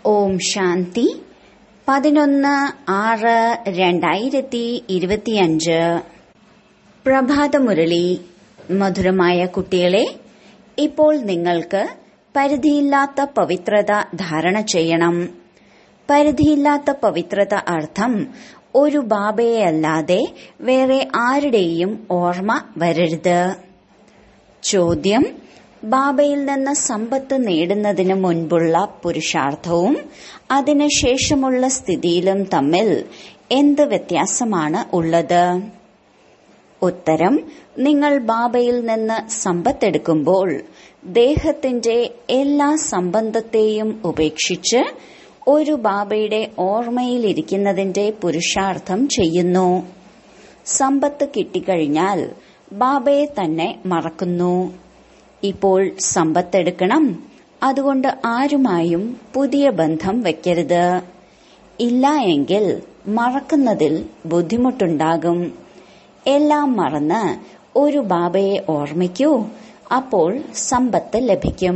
ഓം ശാന്തി പതിനൊന്ന് ആറ് രണ്ടായിരത്തി ഇരുപത്തിയഞ്ച് പ്രഭാതമുരളി മധുരമായ കുട്ടികളെ ഇപ്പോൾ നിങ്ങൾക്ക് പരിധിയില്ലാത്ത പവിത്രത ധാരണ ചെയ്യണം പരിധിയില്ലാത്ത പവിത്രത അർത്ഥം ഒരു ബാബയെയല്ലാതെ വേറെ ആരുടെയും ഓർമ്മ വരരുത് ചോദ്യം ബാബയിൽ നിന്ന് സമ്പത്ത് നേടുന്നതിന് മുൻപുള്ള പുരുഷാർത്ഥവും അതിനുശേഷമുള്ള സ്ഥിതിയിലും തമ്മിൽ എന്ത് വ്യത്യാസമാണ് ഉള്ളത് ഉത്തരം നിങ്ങൾ ബാബയിൽ നിന്ന് സമ്പത്തെടുക്കുമ്പോൾ ദേഹത്തിന്റെ എല്ലാ സംബന്ധത്തെയും ഉപേക്ഷിച്ച് ഒരു ബാബയുടെ ഓർമ്മയിലിരിക്കുന്നതിന്റെ പുരുഷാർത്ഥം ചെയ്യുന്നു സമ്പത്ത് കിട്ടിക്കഴിഞ്ഞാൽ ബാബയെ തന്നെ മറക്കുന്നു ഇപ്പോൾ സമ്പത്തെടുക്കണം അതുകൊണ്ട് ആരുമായും പുതിയ ബന്ധം വെക്കരുത് ഇല്ല എങ്കിൽ മറക്കുന്നതിൽ ബുദ്ധിമുട്ടുണ്ടാകും എല്ലാം മറന്ന് ഒരു ബാബയെ ഓർമ്മിക്കൂ അപ്പോൾ സമ്പത്ത് ലഭിക്കും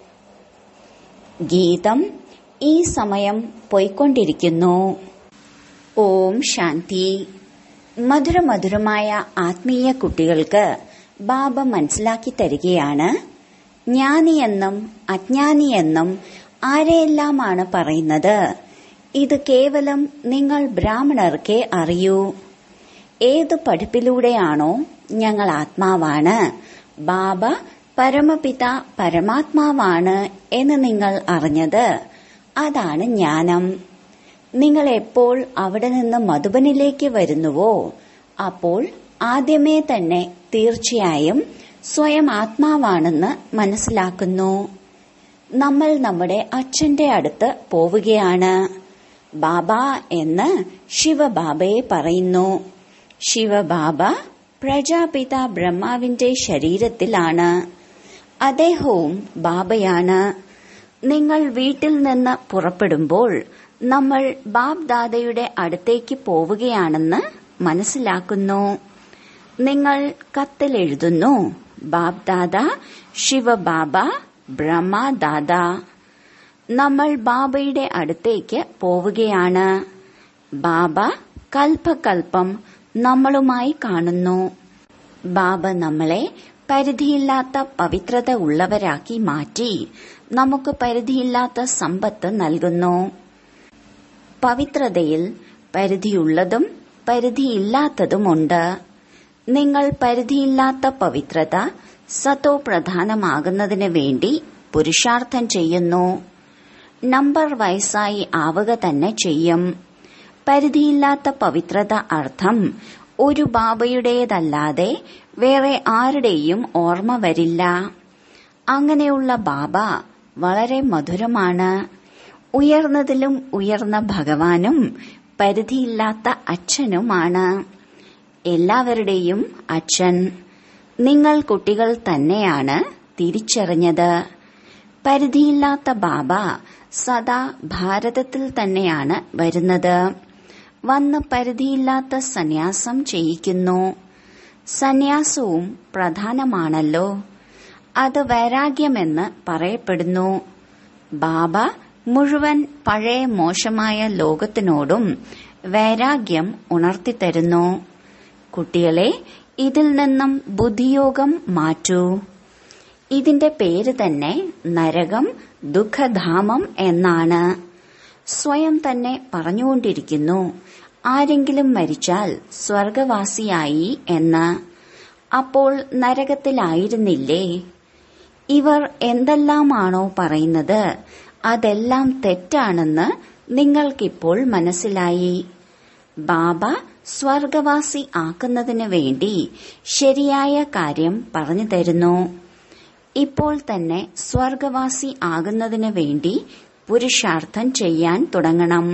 ഗീതം ഈ സമയം പോയിക്കൊണ്ടിരിക്കുന്നു ഓം ശാന്തി മധുരമധുരമായ ആത്മീയ കുട്ടികൾക്ക് ബാബ മനസ്സിലാക്കി തരികയാണ് ജ്ഞാനിയെന്നും അജ്ഞാനിയെന്നും ആരെയെല്ലാമാണ് പറയുന്നത് ഇത് കേവലം നിങ്ങൾ ബ്രാഹ്മണർക്കേ അറിയൂ ഏത് പഠിപ്പിലൂടെയാണോ ഞങ്ങൾ ആത്മാവാണ് ബാബ പരമപിത പരമാത്മാവാണ് എന്ന് നിങ്ങൾ അറിഞ്ഞത് അതാണ് ജ്ഞാനം നിങ്ങൾ എപ്പോൾ അവിടെ നിന്ന് മധുബനിലേക്ക് വരുന്നുവോ അപ്പോൾ ആദ്യമേ തന്നെ തീർച്ചയായും സ്വയം ആത്മാവാണെന്ന് മനസ്സിലാക്കുന്നു നമ്മൾ നമ്മുടെ അച്ഛന്റെ അടുത്ത് പോവുകയാണ് ബാബ എന്ന് ശിവബാബയെ പറയുന്നു ശിവബാബ പ്രജാപിത ബ്രഹ്മാവിന്റെ ശരീരത്തിലാണ് അദ്ദേഹവും ബാബയാണ് നിങ്ങൾ വീട്ടിൽ നിന്ന് പുറപ്പെടുമ്പോൾ നമ്മൾ ബാബ് ദാദയുടെ അടുത്തേക്ക് പോവുകയാണെന്ന് മനസ്സിലാക്കുന്നു നിങ്ങൾ കത്തിൽ എഴുതുന്നു ബാബ് ദാദ ശിവബാബ ബ്രഹ്മദാദ നമ്മൾ ബാബയുടെ അടുത്തേക്ക് പോവുകയാണ് ബാബ കൽപ്പകൽപ്പം നമ്മളുമായി കാണുന്നു ബാബ നമ്മളെ പരിധിയില്ലാത്ത പവിത്രത ഉള്ളവരാക്കി മാറ്റി നമുക്ക് പരിധിയില്ലാത്ത സമ്പത്ത് നൽകുന്നു പവിത്രതയിൽ പരിധിയുള്ളതും പരിധിയില്ലാത്തതുമുണ്ട് നിങ്ങൾ പരിധിയില്ലാത്ത പവിത്രത സത്തോ പ്രധാനമാകുന്നതിന് വേണ്ടി പുരുഷാർത്ഥം ചെയ്യുന്നു നമ്പർ വയസ്സായി ആവുക തന്നെ ചെയ്യും പരിധിയില്ലാത്ത പവിത്രത അർത്ഥം ഒരു ബാബയുടേതല്ലാതെ വേറെ ആരുടെയും ഓർമ്മ വരില്ല അങ്ങനെയുള്ള ബാബ വളരെ മധുരമാണ് ഉയർന്നതിലും ഉയർന്ന ഭഗവാനും പരിധിയില്ലാത്ത അച്ഛനുമാണ് എല്ലാവരുടെയും അച്ഛൻ നിങ്ങൾ കുട്ടികൾ തന്നെയാണ് തിരിച്ചറിഞ്ഞത് പരിധിയില്ലാത്ത ബാബ സദാ ഭാരതത്തിൽ തന്നെയാണ് വരുന്നത് വന്ന് പരിധിയില്ലാത്ത സന്യാസം ചെയ്യിക്കുന്നു സന്യാസവും പ്രധാനമാണല്ലോ അത് വൈരാഗ്യമെന്ന് പറയപ്പെടുന്നു ബാബ മുഴുവൻ പഴയ മോശമായ ലോകത്തിനോടും വൈരാഗ്യം ഉണർത്തിത്തരുന്നു കുട്ടികളെ ഇതിൽ നിന്നും ബുദ്ധിയോഗം മാറ്റൂ ഇതിന്റെ പേര് തന്നെ നരകം ദുഃഖധാമം എന്നാണ് സ്വയം തന്നെ പറഞ്ഞുകൊണ്ടിരിക്കുന്നു ആരെങ്കിലും മരിച്ചാൽ സ്വർഗവാസിയായി എന്ന് അപ്പോൾ നരകത്തിലായിരുന്നില്ലേ ഇവർ എന്തെല്ലാമാണോ പറയുന്നത് അതെല്ലാം തെറ്റാണെന്ന് നിങ്ങൾക്കിപ്പോൾ മനസ്സിലായി ബാബ സ്വർഗവാസി ആക്കുന്നതിന് വേണ്ടി ശരിയായ കാര്യം പറഞ്ഞു തരുന്നു ഇപ്പോൾ തന്നെ സ്വർഗവാസി ആകുന്നതിന് വേണ്ടി പുരുഷാർത്ഥം ചെയ്യാൻ തുടങ്ങണം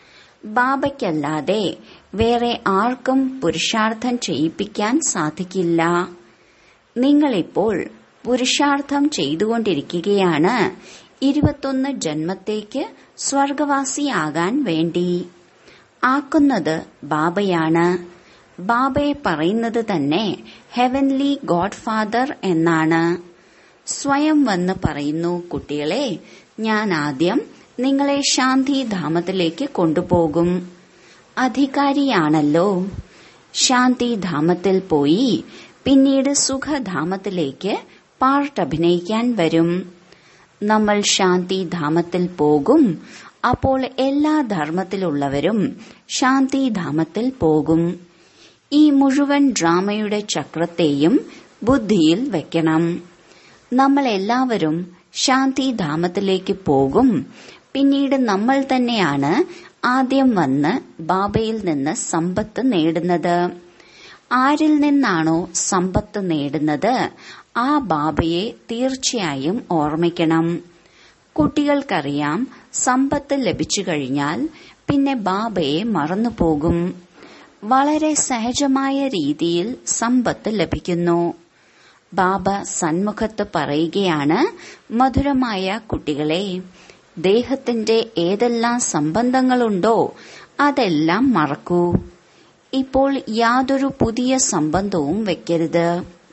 ബാബയ്ക്കല്ലാതെ വേറെ ആർക്കും പുരുഷാർത്ഥം ചെയ്യിപ്പിക്കാൻ സാധിക്കില്ല നിങ്ങളിപ്പോൾ പുരുഷാർത്ഥം ചെയ്തുകൊണ്ടിരിക്കുകയാണ് ഇരുപത്തൊന്ന് ജന്മത്തേക്ക് സ്വർഗവാസിയാകാൻ വേണ്ടി ആക്കുന്നത് ബാബയാണ് ബാബയെ പറയുന്നത് തന്നെ ഹെവൻലി ഗോഡ് ഫാദർ എന്നാണ് സ്വയം വന്ന് പറയുന്നു കുട്ടികളെ ഞാൻ ആദ്യം നിങ്ങളെ ശാന്തിധാമത്തിലേക്ക് കൊണ്ടുപോകും അധികാരിയാണല്ലോ ശാന്തിധാമത്തിൽ പോയി പിന്നീട് സുഖധാമത്തിലേക്ക് പാർട്ട് അഭിനയിക്കാൻ വരും നമ്മൾ ശാന്തിധാമത്തിൽ പോകും അപ്പോൾ എല്ലാ ധർമ്മത്തിലുള്ളവരും ശാന്തിധാമത്തിൽ പോകും ഈ മുഴുവൻ ഡ്രാമയുടെ ചക്രത്തെയും ബുദ്ധിയിൽ വെക്കണം നമ്മൾ എല്ലാവരും ശാന്തിധാമത്തിലേക്ക് പോകും പിന്നീട് നമ്മൾ തന്നെയാണ് ആദ്യം വന്ന് ബാബയിൽ നിന്ന് സമ്പത്ത് നേടുന്നത് ആരിൽ നിന്നാണോ സമ്പത്ത് നേടുന്നത് ആ ബാബയെ തീർച്ചയായും ഓർമ്മിക്കണം കുട്ടികൾക്കറിയാം സമ്പത്ത് ലഭിച്ചു കഴിഞ്ഞാൽ പിന്നെ ബാബയെ മറന്നുപോകും വളരെ സഹജമായ രീതിയിൽ സമ്പത്ത് ലഭിക്കുന്നു ബാബ സന്മുഖത്ത് പറയുകയാണ് മധുരമായ കുട്ടികളെ ദേഹത്തിന്റെ ഏതെല്ലാം സംബന്ധങ്ങളുണ്ടോ അതെല്ലാം മറക്കൂ ഇപ്പോൾ യാതൊരു പുതിയ സംബന്ധവും വെക്കരുത്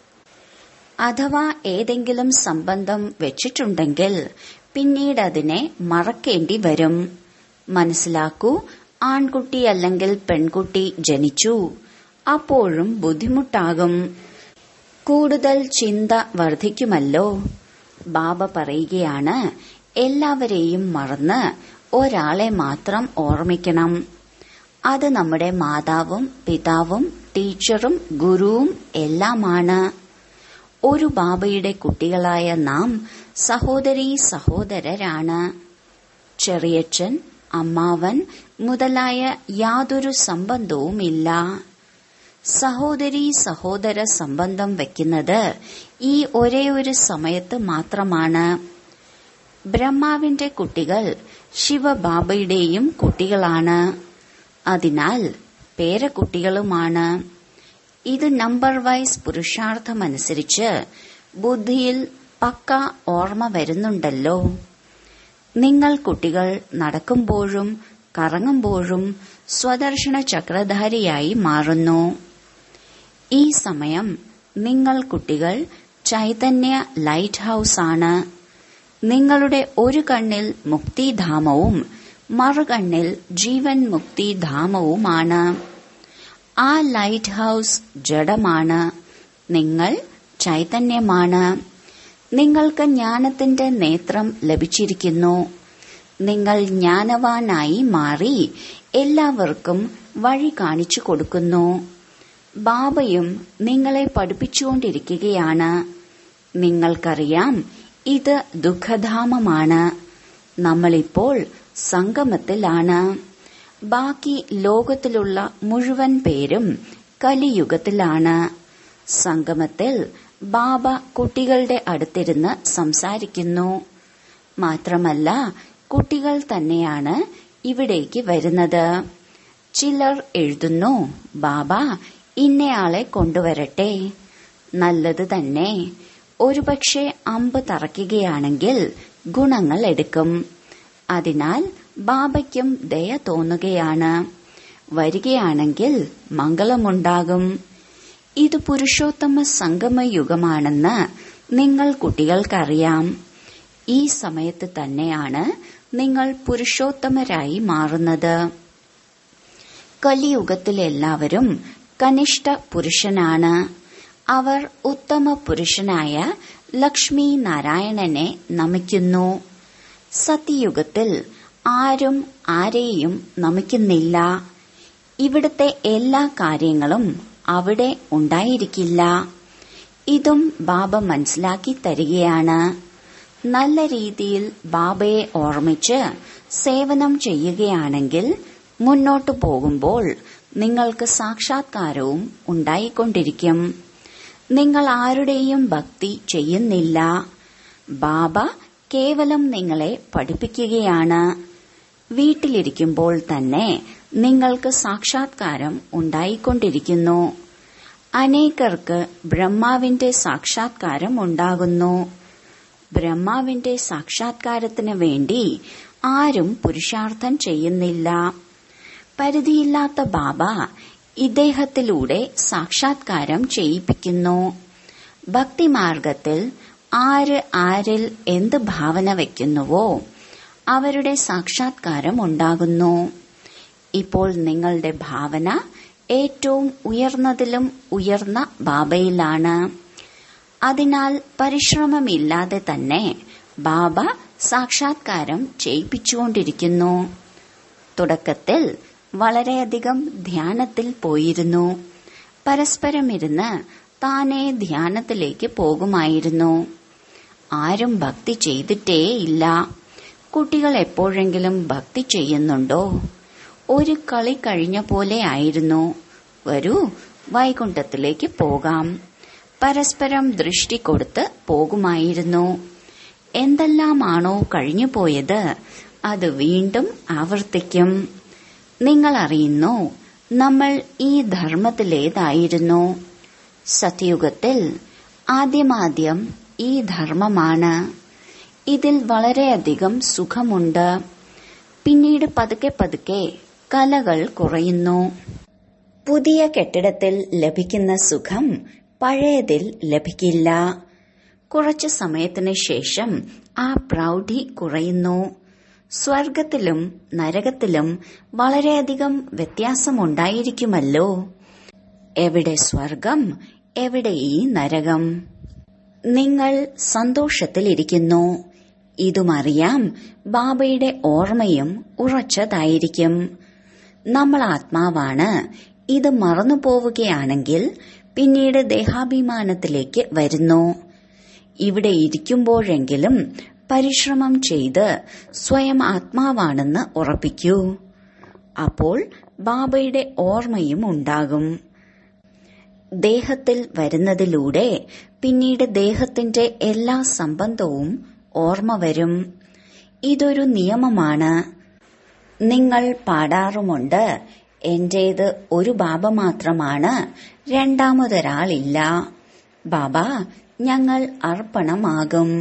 അഥവാ ഏതെങ്കിലും സംബന്ധം വെച്ചിട്ടുണ്ടെങ്കിൽ പിന്നീട് അതിനെ മറക്കേണ്ടി വരും മനസ്സിലാക്കൂ ആൺകുട്ടി അല്ലെങ്കിൽ പെൺകുട്ടി ജനിച്ചു അപ്പോഴും ബുദ്ധിമുട്ടാകും കൂടുതൽ ചിന്ത വർദ്ധിക്കുമല്ലോ ബാബ പറയുകയാണ് എല്ലാവരെയും മറന്ന് ഒരാളെ മാത്രം ഓർമ്മിക്കണം അത് നമ്മുടെ മാതാവും പിതാവും ടീച്ചറും ഗുരുവും എല്ലാമാണ് ഒരു ബാബയുടെ കുട്ടികളായ നാം സഹോദരീ സഹോദരരാണ് ചെറിയച്ഛൻ അമ്മാവൻ മുതലായ യാതൊരു സംബന്ധവുമില്ല സഹോദരീ സഹോദര സംബന്ധം വയ്ക്കുന്നത് ഈ ഒരേ ഒരു സമയത്ത് മാത്രമാണ് ബ്രഹ്മാവിന്റെ കുട്ടികൾ ശിവബാബയുടെയും കുട്ടികളാണ് അതിനാൽ പേരക്കുട്ടികളുമാണ് ഇത് നമ്പർ വൈസ് പുരുഷാർത്ഥമനുസരിച്ച് ബുദ്ധിയിൽ പക്ക ഓർമ്മ വരുന്നുണ്ടല്ലോ നിങ്ങൾ കുട്ടികൾ നടക്കുമ്പോഴും കറങ്ങുമ്പോഴും സ്വദർശന ചക്രധാരിയായി മാറുന്നു ഈ സമയം നിങ്ങൾ കുട്ടികൾ ചൈതന്യ ലൈറ്റ് ഹൌസ് ആണ് നിങ്ങളുടെ ഒരു കണ്ണിൽ മുക്തിധാമവും മറുകണ്ണിൽ ജീവൻ മുക്തിധാമവുമാണ് ആ ലൈറ്റ് ഹൌസ് ജഡമാണ് നിങ്ങൾ ചൈതന്യമാണ് നിങ്ങൾക്ക് ജ്ഞാനത്തിന്റെ നേത്രം ലഭിച്ചിരിക്കുന്നു നിങ്ങൾ ജ്ഞാനവാനായി മാറി എല്ലാവർക്കും വഴി കാണിച്ചു കൊടുക്കുന്നു ബാബയും നിങ്ങളെ പഠിപ്പിച്ചുകൊണ്ടിരിക്കുകയാണ് നിങ്ങൾക്കറിയാം ഇത് ദുഃഖധാമമാണ് നമ്മളിപ്പോൾ സംഗമത്തിലാണ് ബാക്കി ലോകത്തിലുള്ള മുഴുവൻ പേരും കലിയുഗത്തിലാണ് സംഗമത്തിൽ ബാബ കുട്ടികളുടെ അടുത്തിരുന്ന് സംസാരിക്കുന്നു മാത്രമല്ല കുട്ടികൾ തന്നെയാണ് ഇവിടേക്ക് വരുന്നത് ചിലർ എഴുതുന്നു ബാബ ഇന്നയാളെ കൊണ്ടുവരട്ടെ നല്ലത് തന്നെ ഒരുപക്ഷെ അമ്പ് തറയ്ക്കുകയാണെങ്കിൽ ഗുണങ്ങൾ എടുക്കും അതിനാൽ ബാബയ്ക്കും ദയ തോന്നുകയാണ് വരികയാണെങ്കിൽ മംഗളമുണ്ടാകും ഇത് പുരുഷോത്തമ സംഗമയുഗമാണെന്ന് നിങ്ങൾ കുട്ടികൾക്കറിയാം ഈ സമയത്ത് തന്നെയാണ് നിങ്ങൾ പുരുഷോത്തമരായി മാറുന്നത് കലിയുഗത്തിലെല്ലാവരും കനിഷ്ഠ പുരുഷനാണ് അവർ ഉത്തമ പുരുഷനായ ലക്ഷ്മി നാരായണനെ നമിക്കുന്നു സത്യയുഗത്തിൽ ആരും ആരെയും നമിക്കുന്നില്ല ഇവിടുത്തെ എല്ലാ കാര്യങ്ങളും അവിടെ ഉണ്ടായിരിക്കില്ല ഇതും ബാബ മനസ്സിലാക്കി തരികയാണ് നല്ല രീതിയിൽ ബാബയെ ഓർമ്മിച്ച് സേവനം ചെയ്യുകയാണെങ്കിൽ മുന്നോട്ടു പോകുമ്പോൾ നിങ്ങൾക്ക് സാക്ഷാത്കാരവും ഉണ്ടായിക്കൊണ്ടിരിക്കും നിങ്ങൾ ആരുടെയും ഭക്തി ചെയ്യുന്നില്ല ബാബ കേവലം നിങ്ങളെ പഠിപ്പിക്കുകയാണ് വീട്ടിലിരിക്കുമ്പോൾ തന്നെ നിങ്ങൾക്ക് സാക്ഷാത്കാരം ഉണ്ടായിക്കൊണ്ടിരിക്കുന്നു അനേകർക്ക് ബ്രഹ്മാവിന്റെ സാക്ഷാത്കാരം ഉണ്ടാകുന്നു ബ്രഹ്മാവിന്റെ സാക്ഷാത്കാരത്തിന് വേണ്ടി ആരും പുരുഷാർത്ഥം ചെയ്യുന്നില്ല പരിധിയില്ലാത്ത ബാബ ഇദ്ദേഹത്തിലൂടെ സാക്ഷാത്കാരം ചെയ്യിപ്പിക്കുന്നു ഭക്തിമാർഗത്തിൽ ആര് ആരിൽ എന്ത് ഭാവന വയ്ക്കുന്നുവോ അവരുടെ സാക്ഷാത്കാരം ഉണ്ടാകുന്നു ഇപ്പോൾ നിങ്ങളുടെ ഭാവന ഏറ്റവും ഉയർന്നതിലും ഉയർന്ന ബാബയിലാണ് അതിനാൽ പരിശ്രമമില്ലാതെ തന്നെ ബാബ സാക്ഷാത്കാരം ചെയ്യിപ്പിച്ചുകൊണ്ടിരിക്കുന്നു തുടക്കത്തിൽ വളരെയധികം ധ്യാനത്തിൽ പോയിരുന്നു പരസ്പരം ഇരുന്ന് താനേ ധ്യാനത്തിലേക്ക് പോകുമായിരുന്നു ആരും ഭക്തി ചെയ്തിട്ടേയില്ല കുട്ടികൾ എപ്പോഴെങ്കിലും ഭക്തി ചെയ്യുന്നുണ്ടോ ഒരു കളി കഴിഞ്ഞ പോലെ ആയിരുന്നു വരൂ വൈകുണ്ഠത്തിലേക്ക് പോകാം പരസ്പരം ദൃഷ്ടി കൊടുത്ത് പോകുമായിരുന്നു എന്തെല്ലാമാണോ കഴിഞ്ഞു പോയത് അത് വീണ്ടും ആവർത്തിക്കും നിങ്ങൾ അറിയുന്നു നമ്മൾ ഈ ധർമ്മത്തിലേതായിരുന്നു സത്യയുഗത്തിൽ ആദ്യമാദ്യം ഈ ധർമ്മമാണ് ഇതിൽ വളരെയധികം സുഖമുണ്ട് പിന്നീട് പതുക്കെ പതുക്കെ കലകൾ കുറയുന്നു പുതിയ കെട്ടിടത്തിൽ ലഭിക്കുന്ന സുഖം പഴയതിൽ ലഭിക്കില്ല കുറച്ചു സമയത്തിന് ശേഷം ആ പ്രൗഢി കുറയുന്നു സ്വർഗത്തിലും നരകത്തിലും വളരെയധികം വ്യത്യാസമുണ്ടായിരിക്കുമല്ലോ എവിടെ സ്വർഗം എവിടെ ഈ നരകം നിങ്ങൾ സന്തോഷത്തിലിരിക്കുന്നു ഇതുമറിയാം ബാബയുടെ ഓർമ്മയും ഉറച്ചതായിരിക്കും നമ്മൾ ആത്മാവാണ് ഇത് മറന്നു പോവുകയാണെങ്കിൽ പിന്നീട് ദേഹാഭിമാനത്തിലേക്ക് വരുന്നു ഇവിടെ ഇരിക്കുമ്പോഴെങ്കിലും പരിശ്രമം ചെയ്ത് സ്വയം ആത്മാവാണെന്ന് ഉറപ്പിക്കൂ അപ്പോൾ ബാബയുടെ ഓർമ്മയും ഉണ്ടാകും ദേഹത്തിൽ വരുന്നതിലൂടെ പിന്നീട് ദേഹത്തിന്റെ എല്ലാ സംബന്ധവും ഓർമ്മ വരും ഇതൊരു നിയമമാണ് നിങ്ങൾ പാടാറുമുണ്ട് എന്റേത് ഒരു ബാബ മാത്രമാണ് രണ്ടാമതൊരാളില്ല ബാബ ഞങ്ങൾ അർപ്പണമാകും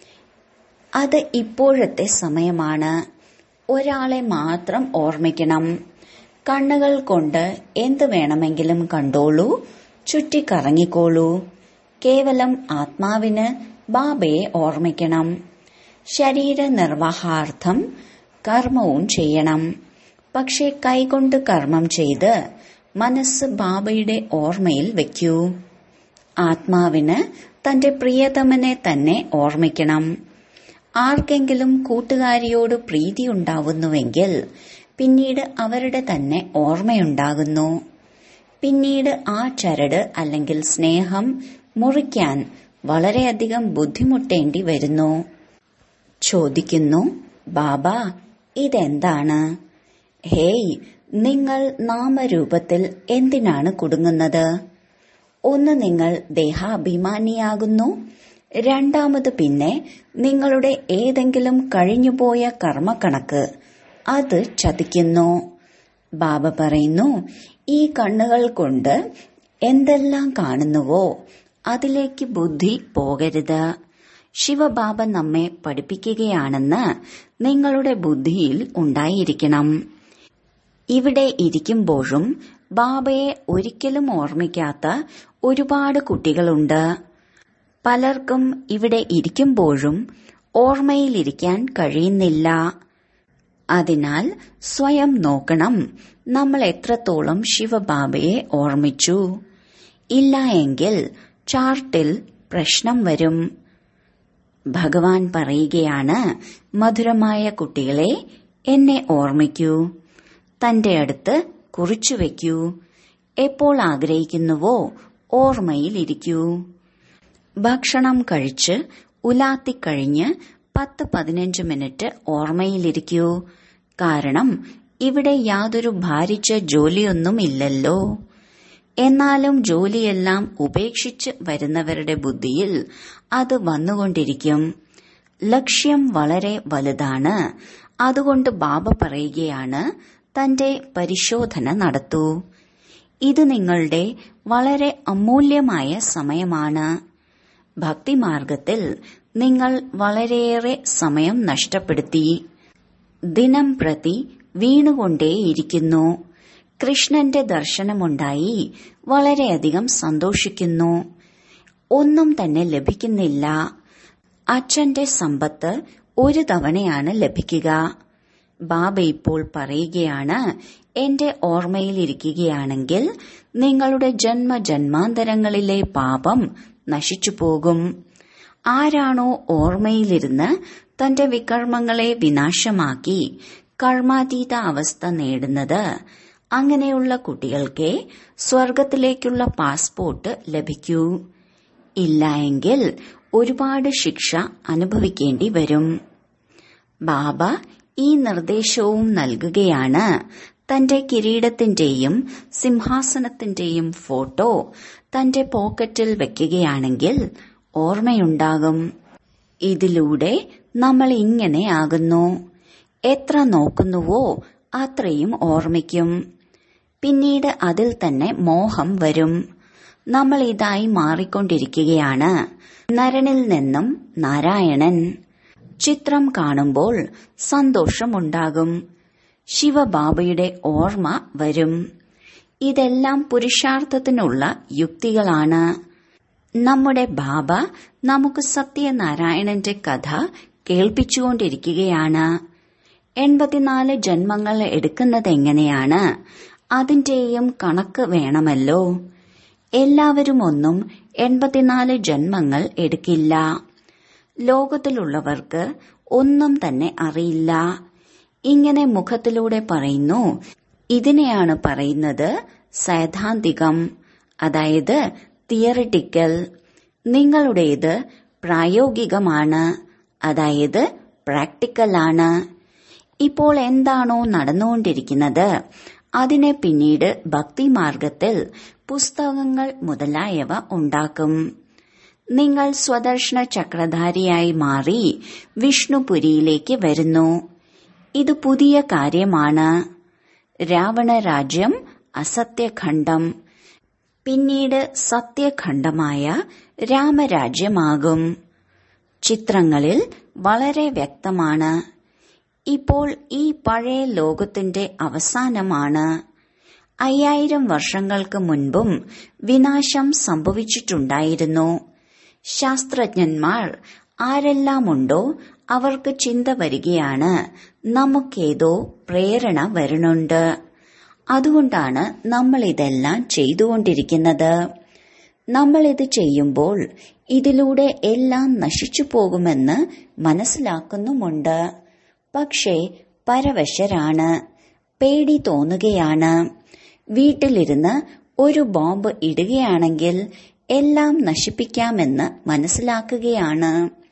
അത് ഇപ്പോഴത്തെ സമയമാണ് ഒരാളെ മാത്രം ഓർമ്മിക്കണം കണ്ണുകൾ കൊണ്ട് എന്ത് വേണമെങ്കിലും കണ്ടോളൂ ചുറ്റിക്കറങ്ങിക്കോളൂ കേവലം ആത്മാവിന് ബാബയെ ഓർമ്മിക്കണം ശരീര നിർവാഹാർത്ഥം കർമ്മവും ചെയ്യണം പക്ഷെ കൈകൊണ്ട് കർമ്മം ചെയ്ത് മനസ്സ് ബാബയുടെ ഓർമ്മയിൽ വെക്കൂ ആത്മാവിന് തന്റെ പ്രിയതമനെ തന്നെ ഓർമ്മിക്കണം ആർക്കെങ്കിലും കൂട്ടുകാരിയോട് പ്രീതി ഉണ്ടാവുന്നുവെങ്കിൽ പിന്നീട് അവരുടെ തന്നെ ഓർമ്മയുണ്ടാകുന്നു പിന്നീട് ആ ചരട് അല്ലെങ്കിൽ സ്നേഹം മുറിക്കാൻ വളരെയധികം ബുദ്ധിമുട്ടേണ്ടി വരുന്നു ചോദിക്കുന്നു ബാബ ഇതെന്താണ് ഹേയ് നിങ്ങൾ നാമരൂപത്തിൽ എന്തിനാണ് കുടുങ്ങുന്നത് ഒന്ന് നിങ്ങൾ ദേഹാഭിമാനിയാകുന്നു രണ്ടാമത് പിന്നെ നിങ്ങളുടെ ഏതെങ്കിലും കഴിഞ്ഞുപോയ കർമ്മക്കണക്ക് അത് ചതിക്കുന്നു ബാബ പറയുന്നു ഈ കണ്ണുകൾ കൊണ്ട് എന്തെല്ലാം കാണുന്നുവോ അതിലേക്ക് ബുദ്ധി പോകരുത് ശിവബാബ നമ്മെ പഠിപ്പിക്കുകയാണെന്ന് നിങ്ങളുടെ ബുദ്ധിയിൽ ഉണ്ടായിരിക്കണം ഇവിടെ ഇരിക്കുമ്പോഴും ബാബയെ ഒരിക്കലും ഓർമ്മിക്കാത്ത ഒരുപാട് കുട്ടികളുണ്ട് പലർക്കും ഇവിടെ ഇരിക്കുമ്പോഴും ഓർമ്മയിലിരിക്കാൻ കഴിയുന്നില്ല അതിനാൽ സ്വയം നോക്കണം നമ്മൾ എത്രത്തോളം ശിവബാബയെ ഓർമ്മിച്ചു ഇല്ല എങ്കിൽ ചാർട്ടിൽ പ്രശ്നം വരും ഭഗവാൻ പറയുകയാണ് മധുരമായ കുട്ടികളെ എന്നെ ഓർമ്മിക്കൂ തന്റെ അടുത്ത് കുറിച്ചു വെക്കൂ എപ്പോൾ ആഗ്രഹിക്കുന്നുവോ ഓർമ്മയിലിരിക്കൂ ഭക്ഷണം കഴിച്ച് ഉലാത്തിക്കഴിഞ്ഞ് പത്ത് പതിനഞ്ച് മിനിറ്റ് ഓർമ്മയിലിരിക്കൂ കാരണം ഇവിടെ യാതൊരു ഭാരിച്ച ജോലിയൊന്നുമില്ലല്ലോ എന്നാലും ജോലിയെല്ലാം ഉപേക്ഷിച്ച് വരുന്നവരുടെ ബുദ്ധിയിൽ അത് വന്നുകൊണ്ടിരിക്കും ലക്ഷ്യം വളരെ വലുതാണ് അതുകൊണ്ട് ബാബ പറയുകയാണ് തന്റെ പരിശോധന നടത്തൂ ഇത് നിങ്ങളുടെ വളരെ അമൂല്യമായ സമയമാണ് ഭക്തിമാർഗത്തിൽ നിങ്ങൾ വളരെയേറെ സമയം നഷ്ടപ്പെടുത്തി ദിനം പ്രതി വീണുകൊണ്ടേയിരിക്കുന്നു കൃഷ്ണന്റെ ദർശനമുണ്ടായി വളരെയധികം സന്തോഷിക്കുന്നു ഒന്നും തന്നെ ലഭിക്കുന്നില്ല അച്ഛന്റെ സമ്പത്ത് ഒരു തവണയാണ് ലഭിക്കുക ബാബ ഇപ്പോൾ പറയുകയാണ് എന്റെ ഓർമ്മയിലിരിക്കുകയാണെങ്കിൽ നിങ്ങളുടെ ജന്മ ജന്മാന്തരങ്ങളിലെ പാപം നശിച്ചു പോകും ആരാണോ ഓർമ്മയിലിരുന്ന് തന്റെ വികർമ്മങ്ങളെ വിനാശമാക്കി കർമാതീത അവസ്ഥ നേടുന്നത് അങ്ങനെയുള്ള കുട്ടികൾക്ക് സ്വർഗത്തിലേക്കുള്ള പാസ്പോർട്ട് ലഭിക്കൂ ഇല്ല എങ്കിൽ ഒരുപാട് ശിക്ഷ അനുഭവിക്കേണ്ടി വരും ബാബ ഈ നിർദ്ദേശവും നൽകുകയാണ് തന്റെ കിരീടത്തിന്റെയും സിംഹാസനത്തിന്റെയും ഫോട്ടോ തന്റെ പോക്കറ്റിൽ വെക്കുകയാണെങ്കിൽ ഓർമ്മയുണ്ടാകും ഇതിലൂടെ നമ്മൾ ഇങ്ങനെ ആകുന്നു എത്ര നോക്കുന്നുവോ അത്രയും ഓർമ്മിക്കും പിന്നീട് അതിൽ തന്നെ മോഹം വരും നമ്മൾ ഇതായി മാറിക്കൊണ്ടിരിക്കുകയാണ് നരനിൽ നിന്നും നാരായണൻ ചിത്രം കാണുമ്പോൾ സന്തോഷമുണ്ടാകും ശിവബാബയുടെ ഓർമ്മ വരും ഇതെല്ലാം പുരുഷാർത്ഥത്തിനുള്ള യുക്തികളാണ് നമ്മുടെ ബാബ നമുക്ക് സത്യനാരായണന്റെ കഥ കേൾപ്പിച്ചുകൊണ്ടിരിക്കുകയാണ് എൺപത്തിനാല് ജന്മങ്ങൾ എടുക്കുന്നത് എങ്ങനെയാണ് അതിന്റെയും കണക്ക് വേണമല്ലോ എല്ലാവരും ഒന്നും എൺപത്തിനാല് ജന്മങ്ങൾ എടുക്കില്ല ലോകത്തിലുള്ളവർക്ക് ഒന്നും തന്നെ അറിയില്ല ഇങ്ങനെ മുഖത്തിലൂടെ പറയുന്നു ഇതിനെയാണ് പറയുന്നത് സൈദ്ധാന്തികം അതായത് തിയറിറ്റിക്കൽ നിങ്ങളുടേത് പ്രായോഗികമാണ് അതായത് പ്രാക്ടിക്കലാണ് ഇപ്പോൾ എന്താണോ നടന്നുകൊണ്ടിരിക്കുന്നത് അതിനെ പിന്നീട് ഭക്തിമാർഗത്തിൽ പുസ്തകങ്ങൾ മുതലായവ ഉണ്ടാക്കും നിങ്ങൾ സ്വദർശന ചക്രധാരിയായി മാറി വിഷ്ണുപുരിയിലേക്ക് വരുന്നു ഇത് പുതിയ കാര്യമാണ് രാവണ രാജ്യം അസത്യഖണ്ഡം പിന്നീട് സത്യഖണ്ഡമായ രാമരാജ്യമാകും ചിത്രങ്ങളിൽ വളരെ വ്യക്തമാണ് ഇപ്പോൾ ഈ പഴയ ലോകത്തിന്റെ അവസാനമാണ് അയ്യായിരം വർഷങ്ങൾക്ക് മുൻപും വിനാശം സംഭവിച്ചിട്ടുണ്ടായിരുന്നു ശാസ്ത്രജ്ഞന്മാർ ആരെല്ലാമുണ്ടോ അവർക്ക് ചിന്ത വരികയാണ് നമുക്കേതോ പ്രേരണ വരുന്നുണ്ട് അതുകൊണ്ടാണ് നമ്മൾ ഇതെല്ലാം ചെയ്തുകൊണ്ടിരിക്കുന്നത് നമ്മൾ ഇത് ചെയ്യുമ്പോൾ ഇതിലൂടെ എല്ലാം നശിച്ചു പോകുമെന്ന് മനസ്സിലാക്കുന്നുമുണ്ട് പക്ഷേ പരവശരാണ് പേടി തോന്നുകയാണ് വീട്ടിലിരുന്ന് ഒരു ബോംബ് ഇടുകയാണെങ്കിൽ എല്ലാം നശിപ്പിക്കാമെന്ന് മനസ്സിലാക്കുകയാണ്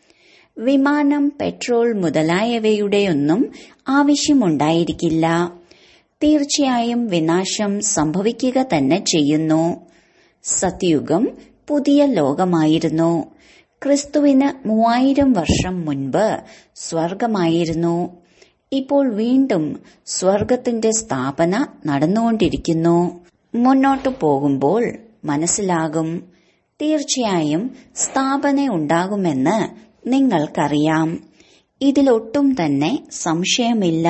വിമാനം പെട്രോൾ മുതലായവയുടെയൊന്നും ആവശ്യമുണ്ടായിരിക്കില്ല തീർച്ചയായും വിനാശം സംഭവിക്കുക തന്നെ ചെയ്യുന്നു സത്യുഗം പുതിയ ലോകമായിരുന്നു ക്രിസ്തുവിന് മൂവായിരം വർഷം മുൻപ് സ്വർഗമായിരുന്നു ഇപ്പോൾ വീണ്ടും സ്വർഗത്തിന്റെ സ്ഥാപന നടന്നുകൊണ്ടിരിക്കുന്നു മുന്നോട്ടു പോകുമ്പോൾ മനസ്സിലാകും തീർച്ചയായും സ്ഥാപന ഉണ്ടാകുമെന്ന് നിങ്ങൾക്കറിയാം ഇതിലൊട്ടും തന്നെ സംശയമില്ല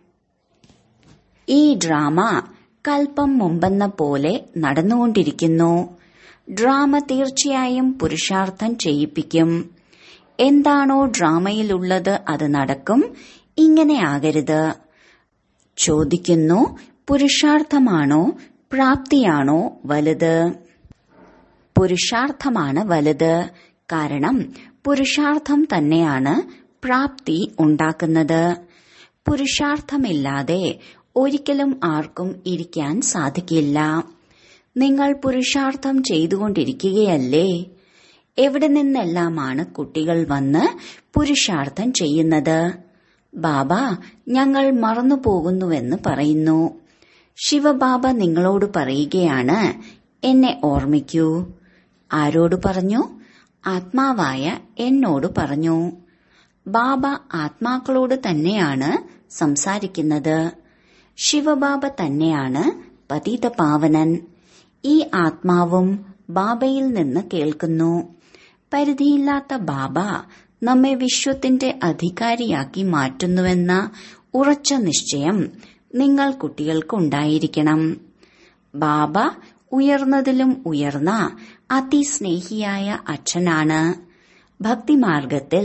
ഈ ഡ്രാമ കൽപ്പം മുമ്പെന്ന പോലെ നടന്നുകൊണ്ടിരിക്കുന്നു ഡ്രാമ തീർച്ചയായും പുരുഷാർത്ഥം ചെയ്യിപ്പിക്കും എന്താണോ ഡ്രാമയിലുള്ളത് അത് നടക്കും ഇങ്ങനെ ആകരുത് ചോദിക്കുന്നു പുരുഷാർത്ഥമാണോ പ്രാപ്തിയാണോ വലുത് പുരുഷാർത്ഥമാണ് വലുത് കാരണം പുരുഷാർത്ഥം തന്നെയാണ് പ്രാപ്തി ഉണ്ടാക്കുന്നത് പുരുഷാർത്ഥമില്ലാതെ ഒരിക്കലും ആർക്കും ഇരിക്കാൻ സാധിക്കില്ല നിങ്ങൾ പുരുഷാർത്ഥം ചെയ്തുകൊണ്ടിരിക്കുകയല്ലേ എവിടെ നിന്നെല്ലാമാണ് കുട്ടികൾ വന്ന് പുരുഷാർത്ഥം ചെയ്യുന്നത് ബാബ ഞങ്ങൾ മറന്നു പോകുന്നുവെന്ന് പറയുന്നു ശിവബാബ നിങ്ങളോട് പറയുകയാണ് എന്നെ ഓർമ്മിക്കൂ ആരോട് പറഞ്ഞു ആത്മാവായ എന്നോട് പറഞ്ഞു ബാബ ആത്മാക്കളോട് തന്നെയാണ് സംസാരിക്കുന്നത് ശിവബാബ തന്നെയാണ് പതിത പാവനൻ ഈ ആത്മാവും ബാബയിൽ നിന്ന് കേൾക്കുന്നു പരിധിയില്ലാത്ത ബാബ നമ്മെ വിശ്വത്തിന്റെ അധികാരിയാക്കി മാറ്റുന്നുവെന്ന ഉറച്ച നിശ്ചയം നിങ്ങൾ കുട്ടികൾക്കുണ്ടായിരിക്കണം ബാബ ഉയർന്നതിലും ഉയർന്ന അതിസ്നേഹിയായ അച്ഛനാണ് ഭക്തിമാർഗത്തിൽ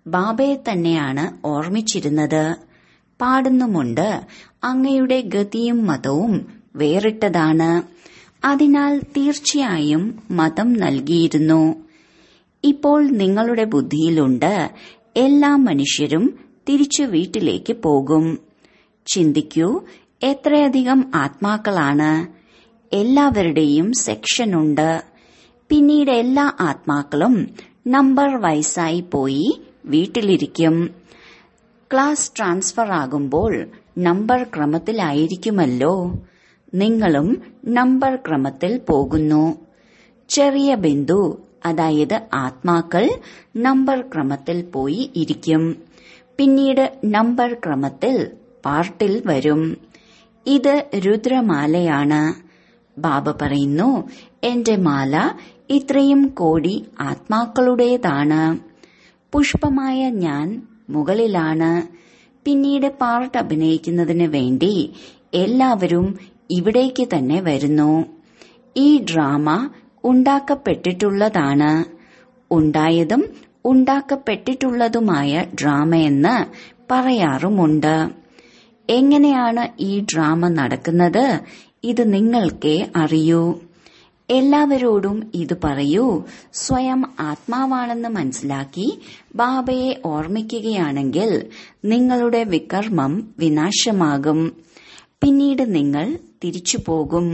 ബാബയെ തന്നെയാണ് ഓർമ്മിച്ചിരുന്നത് പാടുന്നുമുണ്ട് അങ്ങയുടെ ഗതിയും മതവും വേറിട്ടതാണ് അതിനാൽ തീർച്ചയായും മതം നൽകിയിരുന്നു ഇപ്പോൾ നിങ്ങളുടെ ബുദ്ധിയിലുണ്ട് എല്ലാ മനുഷ്യരും തിരിച്ചു വീട്ടിലേക്ക് പോകും ചിന്തിക്കൂ എത്രയധികം ആത്മാക്കളാണ് എല്ലാവരുടെയും സെക്ഷനുണ്ട് പിന്നീട് എല്ലാ ആത്മാക്കളും നമ്പർ വയസ്സായി പോയി വീട്ടിലിരിക്കും ക്ലാസ് ട്രാൻസ്ഫർ ആകുമ്പോൾ നമ്പർ ക്രമത്തിലായിരിക്കുമല്ലോ നിങ്ങളും നമ്പർ ക്രമത്തിൽ പോകുന്നു ചെറിയ ബിന്ദു അതായത് ആത്മാക്കൾ നമ്പർ ക്രമത്തിൽ പോയി ഇരിക്കും പിന്നീട് നമ്പർ ക്രമത്തിൽ പാർട്ടിൽ വരും ഇത് രുദ്രമാലയാണ് ബാബ പറയുന്നു എന്റെ മാല ഇത്രയും കോടി ആത്മാക്കളുടേതാണ് പുഷ്പമായ ഞാൻ മുകളിലാണ് പിന്നീട് പാർട്ട് അഭിനയിക്കുന്നതിന് വേണ്ടി എല്ലാവരും ഇവിടേക്ക് തന്നെ വരുന്നു ഈ ഡ്രാമ ഉണ്ടാക്കപ്പെട്ടിട്ടുള്ളതാണ് ഉണ്ടായതും ഉണ്ടാക്കപ്പെട്ടിട്ടുള്ളതുമായ ഡ്രാമയെന്ന് പറയാറുമുണ്ട് എങ്ങനെയാണ് ഈ ഡ്രാമ നടക്കുന്നത് ഇത് നിങ്ങൾക്കേ അറിയൂ എല്ലാവരോടും ഇത് പറയൂ സ്വയം ആത്മാവാണെന്ന് മനസ്സിലാക്കി ബാബയെ ഓർമ്മിക്കുകയാണെങ്കിൽ നിങ്ങളുടെ വികർമ്മം വിനാശമാകും പിന്നീട് നിങ്ങൾ തിരിച്ചു പോകും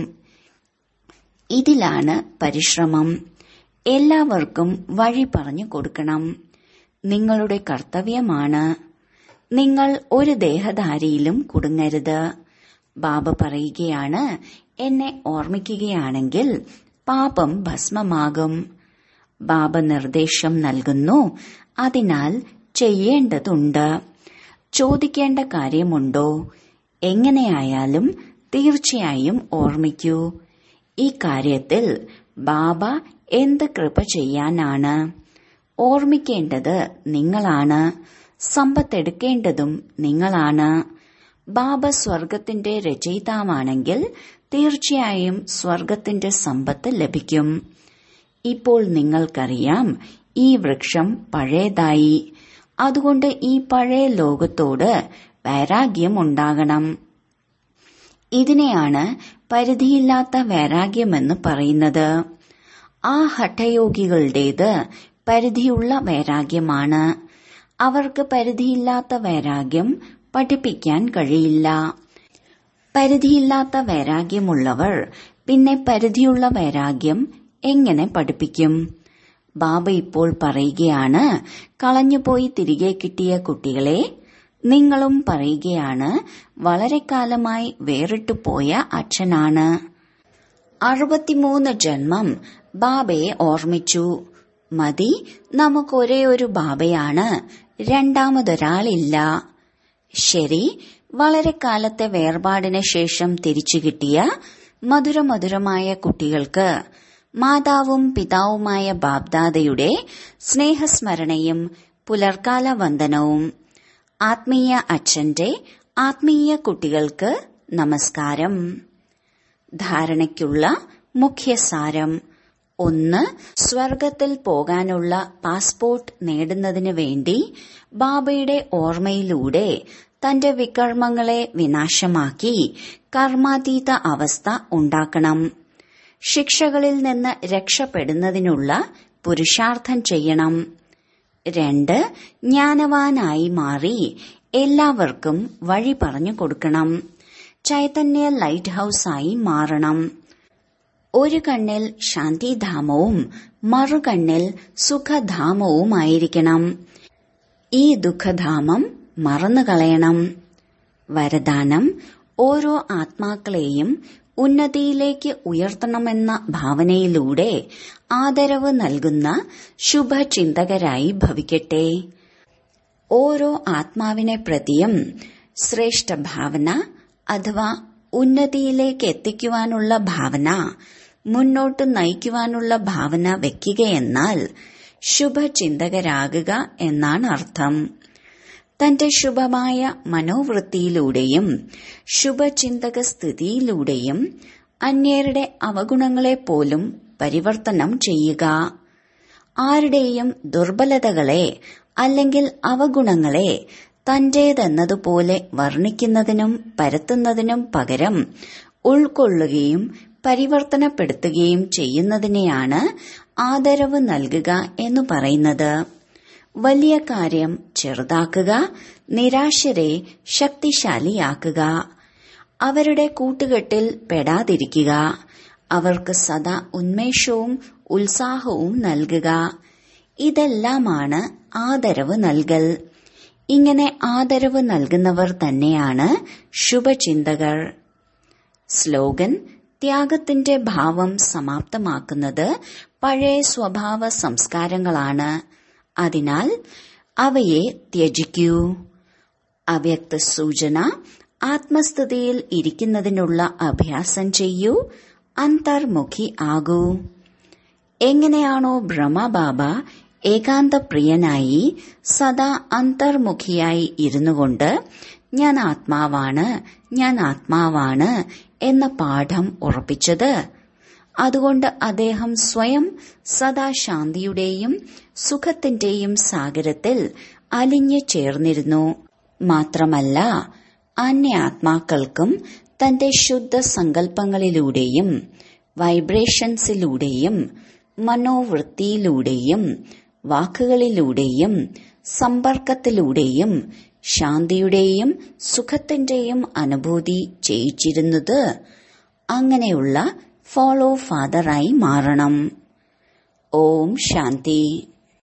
ഇതിലാണ് പരിശ്രമം എല്ലാവർക്കും വഴി പറഞ്ഞു കൊടുക്കണം നിങ്ങളുടെ കർത്തവ്യമാണ് നിങ്ങൾ ഒരു ദേഹധാരിയിലും കുടുങ്ങരുത് ബാബ പറയുകയാണ് എന്നെ ഓർമ്മിക്കുകയാണെങ്കിൽ പാപം ഭസ്മമാകും ബാബ നിർദ്ദേശം നൽകുന്നു അതിനാൽ ചെയ്യേണ്ടതുണ്ട് ചോദിക്കേണ്ട കാര്യമുണ്ടോ എങ്ങനെയായാലും തീർച്ചയായും ഓർമ്മിക്കൂ ഈ കാര്യത്തിൽ ബാബ എന്ത് കൃപ ചെയ്യാനാണ് ഓർമ്മിക്കേണ്ടത് നിങ്ങളാണ് സമ്പത്തെടുക്കേണ്ടതും നിങ്ങളാണ് ബാബ സ്വർഗത്തിന്റെ രചയിതാവാണെങ്കിൽ തീർച്ചയായും സ്വർഗത്തിന്റെ സമ്പത്ത് ലഭിക്കും ഇപ്പോൾ നിങ്ങൾക്കറിയാം ഈ വൃക്ഷം പഴയതായി അതുകൊണ്ട് ഈ പഴയ ലോകത്തോട് വൈരാഗ്യം ഉണ്ടാകണം ഇതിനെയാണ് പരിധിയില്ലാത്ത വൈരാഗ്യമെന്ന് പറയുന്നത് ആ ഹഠയോഗികളുടേത് പരിധിയുള്ള വൈരാഗ്യമാണ് അവർക്ക് പരിധിയില്ലാത്ത വൈരാഗ്യം പഠിപ്പിക്കാൻ കഴിയില്ല പരിധിയില്ലാത്ത വൈരാഗ്യമുള്ളവർ പിന്നെ പരിധിയുള്ള വൈരാഗ്യം എങ്ങനെ പഠിപ്പിക്കും ബാബ ഇപ്പോൾ പറയുകയാണ് കളഞ്ഞുപോയി തിരികെ കിട്ടിയ കുട്ടികളെ നിങ്ങളും പറയുകയാണ് വളരെ കാലമായി വേറിട്ടു പോയ അച്ഛനാണ് അറുപത്തിമൂന്ന് ജന്മം ബാബയെ ഓർമ്മിച്ചു മതി നമുക്ക് ഒരേ ഒരു ബാബയാണ് രണ്ടാമതൊരാളില്ല ശരി വളരെ കാലത്തെ വേർപാടിന് ശേഷം തിരിച്ചു കിട്ടിയ മധുരമധുരമായ കുട്ടികൾക്ക് മാതാവും പിതാവുമായ ബാബ്ദാദയുടെ സ്നേഹസ്മരണയും പുലർക്കാല വന്ദനവും ആത്മീയ അച്ഛന്റെ ആത്മീയ കുട്ടികൾക്ക് നമസ്കാരം ധാരണയ്ക്കുള്ള മുഖ്യസാരം ഒന്ന് സ്വർഗത്തിൽ പോകാനുള്ള പാസ്പോർട്ട് നേടുന്നതിന് വേണ്ടി ബാബയുടെ ഓർമ്മയിലൂടെ തന്റെ വികർമ്മങ്ങളെ വിനാശമാക്കി കർമാതീത അവസ്ഥ ഉണ്ടാക്കണം ശിക്ഷകളിൽ നിന്ന് രക്ഷപ്പെടുന്നതിനുള്ള പുരുഷാർത്ഥം ചെയ്യണം രണ്ട് ജ്ഞാനവാനായി മാറി എല്ലാവർക്കും വഴി പറഞ്ഞു കൊടുക്കണം ചൈതന്യ ലൈറ്റ് ഹൌസായി മാറണം ഒരു കണ്ണിൽ ശാന്തിധാമവും മറുകണ്ണിൽ സുഖധാമവുമായിരിക്കണം ഈ ദുഃഖധാമം മറന്നുകളയണം വരദാനം ഓരോ ആത്മാക്കളെയും ഉന്നതിയിലേക്ക് ഉയർത്തണമെന്ന ഭാവനയിലൂടെ ആദരവ് നൽകുന്ന ശുഭചിന്തകരായി ഭവിക്കട്ടെ ഓരോ ആത്മാവിനെ പ്രതിയും ശ്രേഷ്ഠ ഭാവന അഥവാ ഉന്നതിയിലേക്ക് എത്തിക്കുവാനുള്ള ഭാവന മുന്നോട്ട് നയിക്കുവാനുള്ള ഭാവന വെക്കുകയെന്നാൽ ശുഭചിന്തകരാകുക എന്നാണ് അർത്ഥം തന്റെ ശുഭമായ മനോവൃത്തിയിലൂടെയും ശുഭചിന്തക സ്ഥിതിയിലൂടെയും അന്യരുടെ അവഗുണങ്ങളെ പോലും പരിവർത്തനം ചെയ്യുക ആരുടെയും ദുർബലതകളെ അല്ലെങ്കിൽ അവഗുണങ്ങളെ തന്റേതെന്നതുപോലെ വർണ്ണിക്കുന്നതിനും പരത്തുന്നതിനും പകരം ഉൾക്കൊള്ളുകയും പരിവർത്തനപ്പെടുത്തുകയും ചെയ്യുന്നതിനെയാണ് ആദരവ് നൽകുക എന്ന് പറയുന്നത് വലിയ കാര്യം ചെറുതാക്കുക നിരാശരെ ശക്തിശാലിയാക്കുക അവരുടെ കൂട്ടുകെട്ടിൽ പെടാതിരിക്കുക അവർക്ക് സദാ ഉന്മേഷവും ഉത്സാഹവും നൽകുക ഇതെല്ലാമാണ് ആദരവ് നൽകൽ ഇങ്ങനെ ആദരവ് നൽകുന്നവർ തന്നെയാണ് ശുഭചിന്തകർ സ്ലോഗൻ ത്യാഗത്തിന്റെ ഭാവം സമാപ്തമാക്കുന്നത് പഴയ സ്വഭാവ സംസ്കാരങ്ങളാണ് അതിനാൽ അവയെ ത്യജിക്കൂ അവ്യക്ത സൂചന ആത്മസ്ഥിതിയിൽ ഇരിക്കുന്നതിനുള്ള അഭ്യാസം ചെയ്യൂ അന്തർമുഖി ആകൂ എങ്ങനെയാണോ ബ്രഹ്മബാബ ഏകാന്തപ്രിയനായി സദാ അന്തർമുഖിയായി ഇരുന്നുകൊണ്ട് ഞാൻ ആത്മാവാണ് ഞാൻ ആത്മാവാണ് എന്ന പാഠം ഉറപ്പിച്ചത് അതുകൊണ്ട് അദ്ദേഹം സ്വയം സദാ ശാന്തിയുടെയും സുഖത്തിന്റെയും സാഗരത്തിൽ അലിഞ്ഞു ചേർന്നിരുന്നു മാത്രമല്ല അന്യാത്മാക്കൾക്കും തന്റെ ശുദ്ധ സങ്കല്പങ്ങളിലൂടെയും വൈബ്രേഷൻസിലൂടെയും മനോവൃത്തിയിലൂടെയും വാക്കുകളിലൂടെയും സമ്പർക്കത്തിലൂടെയും ശാന്തിയുടെയും സുഖത്തിന്റെയും അനുഭൂതി ചെയ്യിച്ചിരുന്നത് അങ്ങനെയുള്ള ഫോളോ ഫാദറായി മാറണം ഓം ശാന്തി